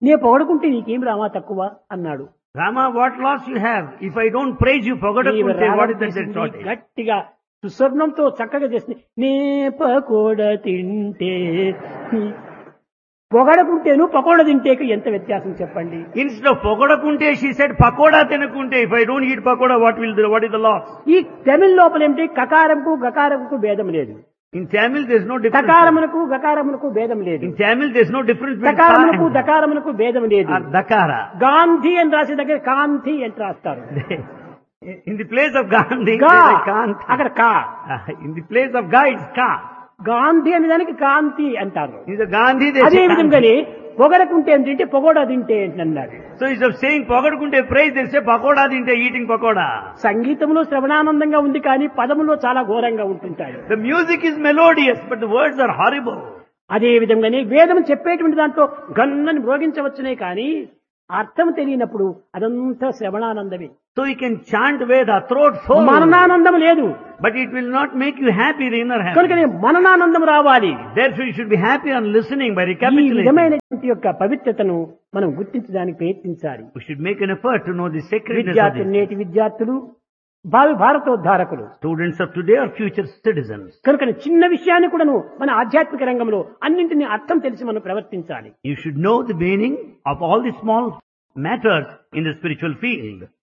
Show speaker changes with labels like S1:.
S1: నే పొగడుకుంటే నీకేం రామా తక్కువ అన్నాడు
S2: Rama, what loss you have? If I don't praise you,
S1: నీవు
S2: Pagadakunte, what is
S1: రాగం
S2: that
S1: తీసింది
S2: shortage?
S1: గట్టిగా సుస్వర్ణంతో చక్కగా చేసింది నే పకోడ తింటే నీ- పొగడకుంటేను పకోడ తింటేకు ఎంత వ్యత్యాసం చెప్పండి
S2: Instead of Pagadakunte, she said Pakoda Tenakunte. If I don't eat Pakoda, what will the, what is the loss?
S1: ఈ తమిళ్ లోపల ఏమిటి కకారంకు గకారంకు భేదం లేదు
S2: In Tamil, there's no difference.
S1: కకారమునకు గకారమునకు భేదం లేదు
S2: In Tamil, there's no difference between
S1: దకారమునకు
S2: ka and
S1: దకారమునకు భేదం లేదు
S2: or Dakara.
S1: Gandhi అని రాసే దగ్గర కాంతి అని రాస్తారు
S2: In the place of Gandhi,
S1: గా
S2: there's a Kant.
S1: అక్కడ కా
S2: In the place of Ga, it's Ka.
S1: Gandhi అనే దానికి కాంతి అంటారు
S2: In the Gandhi, there's
S1: అదే
S2: a Kanti.
S1: విధంగానే పొగడకుంటే ఏం తింటే పొగోడా తింటే ఏంటి అన్నారు
S2: So instead of saying Pagadakunte praise, they say Pakoda Dinte, eating Pakoda.
S1: సంగీతంలో శ్రవణానందంగా ఉంది కానీ పదములో చాలా ఘోరంగా ఉంటుంటాయి
S2: The music is melodious, but the words are horrible.
S1: అదే విధంగానే వేదం చెప్పేటువంటి దాంట్లో గన్నని మ్రోగించవచ్చునే కానీ అర్థం తెలియనప్పుడు అదంతా శ్రవణానందమే
S2: So you can chant Veda, throat full,
S1: మననానందం లేదు
S2: but it will not make you happy, the inner happy.
S1: కనుకనే మననానందం రావాలి
S2: Therefore you should be happy on listening by
S1: ఈ
S2: recapitulating.
S1: విధమైనటువంటి యొక్క పవిత్రతను మనం గుర్తించడానికి ప్రయత్నించాలి
S2: We should make an effort to know the sacredness of
S1: విద్యార్థులు
S2: this.
S1: నేటి విద్యార్థులు భావి భారతోద్ధారకులు
S2: Students of today are future citizens.
S1: కనుక చిన్న విషయాన్ని కూడాను మన ఆధ్యాత్మిక రంగంలో అన్నింటినీ అర్థం తెలిసి మనం ప్రవర్తించాలి
S2: You should know the meaning of all the small matters in the spiritual field.